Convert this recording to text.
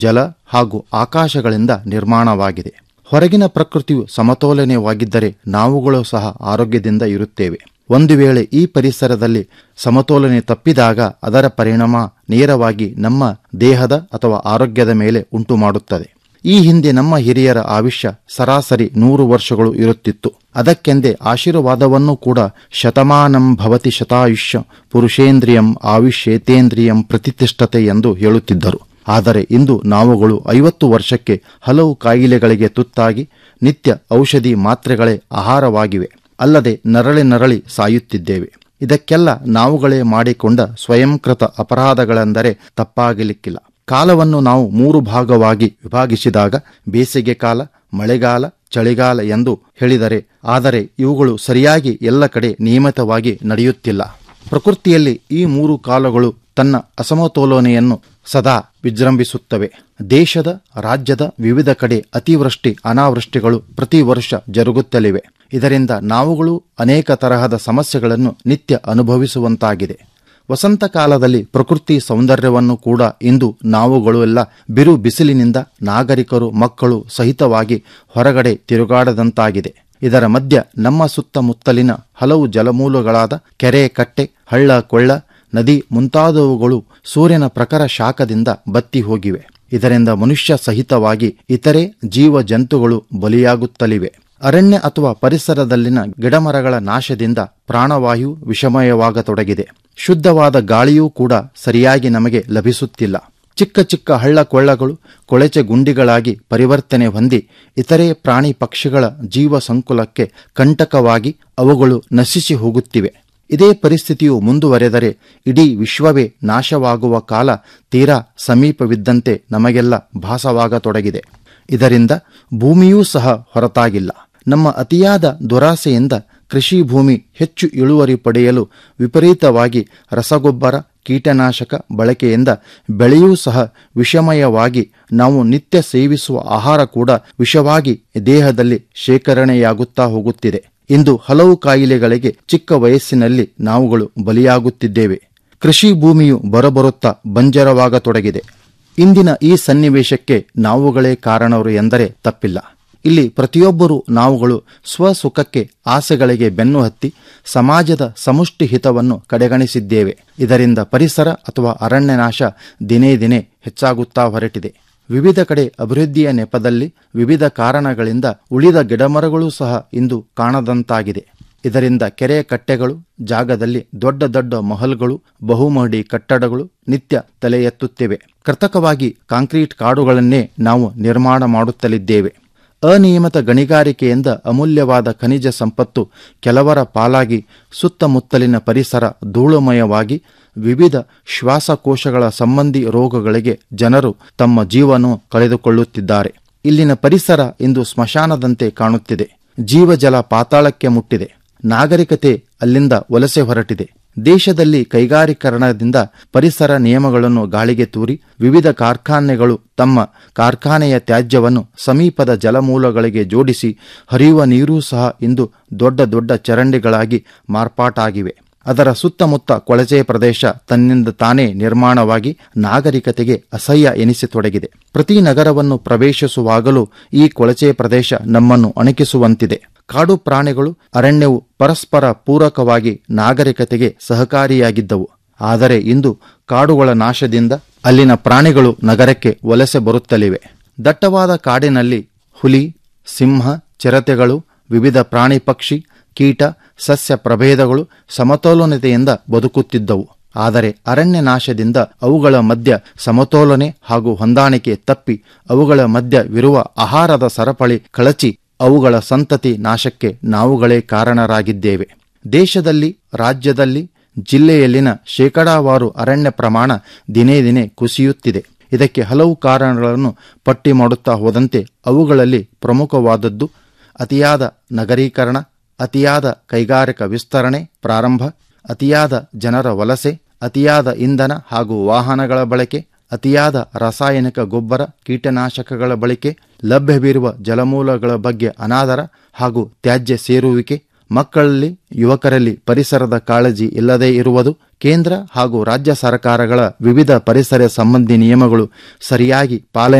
ಜಲ ಹಾಗೂ ಆಕಾಶಗಳಿಂದ ನಿರ್ಮಾಣವಾಗಿದೆ ಹೊರಗಿನ ಪ್ರಕೃತಿಯು ಸಮತೋಲನವಾಗಿದ್ದರೆ ನಾವುಗಳು ಸಹ ಆರೋಗ್ಯದಿಂದ ಇರುತ್ತೇವೆ ಒಂದು ವೇಳೆ ಈ ಪರಿಸರದಲ್ಲಿ ಸಮತೋಲನೆ ತಪ್ಪಿದಾಗ ಅದರ ಪರಿಣಾಮ ನೇರವಾಗಿ ನಮ್ಮ ದೇಹದ ಅಥವಾ ಆರೋಗ್ಯದ ಮೇಲೆ ಉಂಟು ಮಾಡುತ್ತದೆ ಈ ಹಿಂದೆ ನಮ್ಮ ಹಿರಿಯರ ಆಯುಷ್ಯ ಸರಾಸರಿ ನೂರು ವರ್ಷಗಳು ಇರುತ್ತಿತ್ತು ಅದಕ್ಕೆಂದೇ ಆಶೀರ್ವಾದವನ್ನು ಕೂಡ ಶತಮಾನಂ ಭವತಿ ಶತಾಯುಷ್ಯ ಪುರುಷೇಂದ್ರಿಯಂ ಆಯುಷ್ಯೇತೇಂದ್ರಿಯಂ ಪ್ರತಿಷ್ಠತೆ ಎಂದು ಹೇಳುತ್ತಿದ್ದರು ಆದರೆ ಇಂದು ನಾವುಗಳು ಐವತ್ತು ವರ್ಷಕ್ಕೆ ಹಲವು ಕಾಯಿಲೆಗಳಿಗೆ ತುತ್ತಾಗಿ ನಿತ್ಯ ಔಷಧಿ ಮಾತ್ರೆಗಳೇ ಆಹಾರವಾಗಿವೆ ಅಲ್ಲದೆ ನರಳಿ ನರಳಿ ಸಾಯುತ್ತಿದ್ದೇವೆ ಇದಕ್ಕೆಲ್ಲ ನಾವುಗಳೇ ಮಾಡಿಕೊಂಡ ಸ್ವಯಂಕೃತ ಅಪರಾಧಗಳೆಂದರೆ ತಪ್ಪಾಗಲಿಕ್ಕಿಲ್ಲ ಕಾಲವನ್ನು ನಾವು ಮೂರು ಭಾಗವಾಗಿ ವಿಭಾಗಿಸಿದಾಗ ಬೇಸಿಗೆ ಕಾಲ ಮಳೆಗಾಲ ಚಳಿಗಾಲ ಎಂದು ಹೇಳಿದರೆ ಆದರೆ ಇವುಗಳು ಸರಿಯಾಗಿ ಎಲ್ಲ ಕಡೆ ನಿಯಮಿತವಾಗಿ ನಡೆಯುತ್ತಿಲ್ಲ ಪ್ರಕೃತಿಯಲ್ಲಿ ಈ ಮೂರು ಕಾಲಗಳು ತನ್ನ ಅಸಮತೋಲನೆಯನ್ನು ಸದಾ ವಿಜೃಂಭಿಸುತ್ತವೆ ದೇಶದ ರಾಜ್ಯದ ವಿವಿಧ ಕಡೆ ಅತಿವೃಷ್ಟಿ ಅನಾವೃಷ್ಟಿಗಳು ಪ್ರತಿ ವರ್ಷ ಜರುಗುತ್ತಲಿವೆ ಇದರಿಂದ ನಾವುಗಳು ಅನೇಕ ತರಹದ ಸಮಸ್ಯೆಗಳನ್ನು ನಿತ್ಯ ಅನುಭವಿಸುವಂತಾಗಿದೆ ವಸಂತ ಕಾಲದಲ್ಲಿ ಪ್ರಕೃತಿ ಸೌಂದರ್ಯವನ್ನು ಕೂಡ ಇಂದು ನಾವುಗಳು ಎಲ್ಲ ಬಿರು ಬಿಸಿಲಿನಿಂದ ನಾಗರಿಕರು ಮಕ್ಕಳು ಸಹಿತವಾಗಿ ಹೊರಗಡೆ ತಿರುಗಾಡದಂತಾಗಿದೆ ಇದರ ಮಧ್ಯ ನಮ್ಮ ಸುತ್ತಮುತ್ತಲಿನ ಹಲವು ಜಲಮೂಲಗಳಾದ ಕೆರೆ ಕಟ್ಟೆ ಹಳ್ಳ ಕೊಳ್ಳ ನದಿ ಮುಂತಾದವುಗಳು ಸೂರ್ಯನ ಪ್ರಖರ ಶಾಖದಿಂದ ಬತ್ತಿ ಹೋಗಿವೆ ಇದರಿಂದ ಮನುಷ್ಯ ಸಹಿತವಾಗಿ ಇತರೆ ಜೀವ ಜಂತುಗಳು ಬಲಿಯಾಗುತ್ತಲಿವೆ ಅರಣ್ಯ ಅಥವಾ ಪರಿಸರದಲ್ಲಿನ ಗಿಡಮರಗಳ ನಾಶದಿಂದ ಪ್ರಾಣವಾಯು ವಿಷಮಯವಾಗತೊಡಗಿದೆ ಶುದ್ಧವಾದ ಗಾಳಿಯೂ ಕೂಡ ಸರಿಯಾಗಿ ನಮಗೆ ಲಭಿಸುತ್ತಿಲ್ಲ ಚಿಕ್ಕ ಚಿಕ್ಕ ಹಳ್ಳ ಕೊಳ್ಳಗಳು ಕೊಳೆಚೆ ಗುಂಡಿಗಳಾಗಿ ಪರಿವರ್ತನೆ ಹೊಂದಿ ಇತರೆ ಪ್ರಾಣಿ ಪಕ್ಷಿಗಳ ಜೀವ ಸಂಕುಲಕ್ಕೆ ಕಂಟಕವಾಗಿ ಅವುಗಳು ನಶಿಸಿ ಹೋಗುತ್ತಿವೆ ಇದೇ ಪರಿಸ್ಥಿತಿಯು ಮುಂದುವರೆದರೆ ಇಡೀ ವಿಶ್ವವೇ ನಾಶವಾಗುವ ಕಾಲ ತೀರಾ ಸಮೀಪವಿದ್ದಂತೆ ನಮಗೆಲ್ಲ ಭಾಸವಾಗತೊಡಗಿದೆ ಇದರಿಂದ ಭೂಮಿಯೂ ಸಹ ಹೊರತಾಗಿಲ್ಲ ನಮ್ಮ ಅತಿಯಾದ ದುರಾಸೆಯಿಂದ ಕೃಷಿ ಭೂಮಿ ಹೆಚ್ಚು ಇಳುವರಿ ಪಡೆಯಲು ವಿಪರೀತವಾಗಿ ರಸಗೊಬ್ಬರ ಕೀಟನಾಶಕ ಬಳಕೆಯಿಂದ ಬೆಳೆಯೂ ಸಹ ವಿಷಮಯವಾಗಿ ನಾವು ನಿತ್ಯ ಸೇವಿಸುವ ಆಹಾರ ಕೂಡ ವಿಷವಾಗಿ ದೇಹದಲ್ಲಿ ಶೇಖರಣೆಯಾಗುತ್ತಾ ಹೋಗುತ್ತಿದೆ ಇಂದು ಹಲವು ಕಾಯಿಲೆಗಳಿಗೆ ಚಿಕ್ಕ ವಯಸ್ಸಿನಲ್ಲಿ ನಾವುಗಳು ಬಲಿಯಾಗುತ್ತಿದ್ದೇವೆ ಕೃಷಿ ಭೂಮಿಯು ಬರಬರುತ್ತಾ ಬಂಜರವಾಗತೊಡಗಿದೆ ಇಂದಿನ ಈ ಸನ್ನಿವೇಶಕ್ಕೆ ನಾವುಗಳೇ ಕಾರಣರು ಎಂದರೆ ತಪ್ಪಿಲ್ಲ ಇಲ್ಲಿ ಪ್ರತಿಯೊಬ್ಬರೂ ನಾವುಗಳು ಸ್ವಸುಖಕ್ಕೆ ಆಸೆಗಳಿಗೆ ಬೆನ್ನು ಹತ್ತಿ ಸಮಾಜದ ಸಮಷ್ಟಿ ಹಿತವನ್ನು ಕಡೆಗಣಿಸಿದ್ದೇವೆ ಇದರಿಂದ ಪರಿಸರ ಅಥವಾ ಅರಣ್ಯನಾಶ ದಿನೇ ದಿನೇ ಹೆಚ್ಚಾಗುತ್ತಾ ಹೊರಟಿದೆ ವಿವಿಧ ಕಡೆ ಅಭಿವೃದ್ಧಿಯ ನೆಪದಲ್ಲಿ ವಿವಿಧ ಕಾರಣಗಳಿಂದ ಉಳಿದ ಗಿಡಮರಗಳೂ ಸಹ ಇಂದು ಕಾಣದಂತಾಗಿದೆ ಇದರಿಂದ ಕೆರೆ ಕಟ್ಟೆಗಳು ಜಾಗದಲ್ಲಿ ದೊಡ್ಡ ದೊಡ್ಡ ಮಹಲ್ಗಳು ಬಹುಮಹಡಿ ಕಟ್ಟಡಗಳು ನಿತ್ಯ ತಲೆ ಎತ್ತುತ್ತಿವೆ ಕೃತಕವಾಗಿ ಕಾಂಕ್ರೀಟ್ ಕಾಡುಗಳನ್ನೇ ನಾವು ನಿರ್ಮಾಣ ಮಾಡುತ್ತಲಿದ್ದೇವೆ ಅನಿಯಮಿತ ಗಣಿಗಾರಿಕೆಯಿಂದ ಅಮೂಲ್ಯವಾದ ಖನಿಜ ಸಂಪತ್ತು ಕೆಲವರ ಪಾಲಾಗಿ ಸುತ್ತಮುತ್ತಲಿನ ಪರಿಸರ ಧೂಳುಮಯವಾಗಿ ವಿವಿಧ ಶ್ವಾಸಕೋಶಗಳ ಸಂಬಂಧಿ ರೋಗಗಳಿಗೆ ಜನರು ತಮ್ಮ ಜೀವನ ಕಳೆದುಕೊಳ್ಳುತ್ತಿದ್ದಾರೆ ಇಲ್ಲಿನ ಪರಿಸರ ಇಂದು ಸ್ಮಶಾನದಂತೆ ಕಾಣುತ್ತಿದೆ ಜೀವಜಲ ಪಾತಾಳಕ್ಕೆ ಮುಟ್ಟಿದೆ ನಾಗರಿಕತೆ ಅಲ್ಲಿಂದ ವಲಸೆ ಹೊರಟಿದೆ ದೇಶದಲ್ಲಿ ಕೈಗಾರೀಕರಣದಿಂದ ಪರಿಸರ ನಿಯಮಗಳನ್ನು ಗಾಳಿಗೆ ತೂರಿ ವಿವಿಧ ಕಾರ್ಖಾನೆಗಳು ತಮ್ಮ ಕಾರ್ಖಾನೆಯ ತ್ಯಾಜ್ಯವನ್ನು ಸಮೀಪದ ಜಲಮೂಲಗಳಿಗೆ ಜೋಡಿಸಿ ಹರಿಯುವ ನೀರೂ ಸಹ ಇಂದು ದೊಡ್ಡ ದೊಡ್ಡ ಚರಂಡಿಗಳಾಗಿ ಮಾರ್ಪಾಟಾಗಿವೆ ಅದರ ಸುತ್ತಮುತ್ತ ಕೊಳಚೆ ಪ್ರದೇಶ ತನ್ನಿಂದ ತಾನೇ ನಿರ್ಮಾಣವಾಗಿ ನಾಗರಿಕತೆಗೆ ಅಸಹ್ಯ ಎನಿಸತೊಡಗಿದೆ ಪ್ರತಿ ನಗರವನ್ನು ಪ್ರವೇಶಿಸುವಾಗಲೂ ಈ ಕೊಳಚೆ ಪ್ರದೇಶ ನಮ್ಮನ್ನು ಅಣಕಿಸುವಂತಿದೆ ಕಾಡು ಪ್ರಾಣಿಗಳು ಅರಣ್ಯವು ಪರಸ್ಪರ ಪೂರಕವಾಗಿ ನಾಗರಿಕತೆಗೆ ಸಹಕಾರಿಯಾಗಿದ್ದವು ಆದರೆ ಇಂದು ಕಾಡುಗಳ ನಾಶದಿಂದ ಅಲ್ಲಿನ ಪ್ರಾಣಿಗಳು ನಗರಕ್ಕೆ ವಲಸೆ ಬರುತ್ತಲಿವೆ ದಟ್ಟವಾದ ಕಾಡಿನಲ್ಲಿ ಹುಲಿ ಸಿಂಹ ಚಿರತೆಗಳು ವಿವಿಧ ಪ್ರಾಣಿ ಪಕ್ಷಿ ಕೀಟ ಸಸ್ಯ ಪ್ರಭೇದಗಳು ಸಮತೋಲನತೆಯಿಂದ ಬದುಕುತ್ತಿದ್ದವು ಆದರೆ ಅರಣ್ಯ ನಾಶದಿಂದ ಅವುಗಳ ಮಧ್ಯ ಸಮತೋಲನೆ ಹಾಗೂ ಹೊಂದಾಣಿಕೆ ತಪ್ಪಿ ಅವುಗಳ ಮಧ್ಯವಿರುವ ಆಹಾರದ ಸರಪಳಿ ಕಳಚಿ ಅವುಗಳ ಸಂತತಿ ನಾಶಕ್ಕೆ ನಾವುಗಳೇ ಕಾರಣರಾಗಿದ್ದೇವೆ ದೇಶದಲ್ಲಿ ರಾಜ್ಯದಲ್ಲಿ ಜಿಲ್ಲೆಯಲ್ಲಿನ ಶೇಕಡಾವಾರು ಅರಣ್ಯ ಪ್ರಮಾಣ ದಿನೇ ದಿನೇ ಕುಸಿಯುತ್ತಿದೆ ಇದಕ್ಕೆ ಹಲವು ಕಾರಣಗಳನ್ನು ಪಟ್ಟಿ ಮಾಡುತ್ತಾ ಹೋದಂತೆ ಅವುಗಳಲ್ಲಿ ಪ್ರಮುಖವಾದದ್ದು ಅತಿಯಾದ ನಗರೀಕರಣ ಅತಿಯಾದ ಕೈಗಾರಿಕಾ ವಿಸ್ತರಣೆ ಪ್ರಾರಂಭ ಅತಿಯಾದ ಜನರ ವಲಸೆ ಅತಿಯಾದ ಇಂಧನ ಹಾಗೂ ವಾಹನಗಳ ಬಳಕೆ ಅತಿಯಾದ ರಾಸಾಯನಿಕ ಗೊಬ್ಬರ ಕೀಟನಾಶಕಗಳ ಬಳಕೆ ಲಭ್ಯವಿರುವ ಜಲಮೂಲಗಳ ಬಗ್ಗೆ ಅನಾದರ ಹಾಗೂ ತ್ಯಾಜ್ಯ ಸೇರುವಿಕೆ ಮಕ್ಕಳಲ್ಲಿ ಯುವಕರಲ್ಲಿ ಪರಿಸರದ ಕಾಳಜಿ ಇಲ್ಲದೇ ಇರುವುದು ಕೇಂದ್ರ ಹಾಗೂ ರಾಜ್ಯ ಸರ್ಕಾರಗಳ ವಿವಿಧ ಪರಿಸರ ಸಂಬಂಧಿ ನಿಯಮಗಳು ಸರಿಯಾಗಿ ಪಾಲನೆ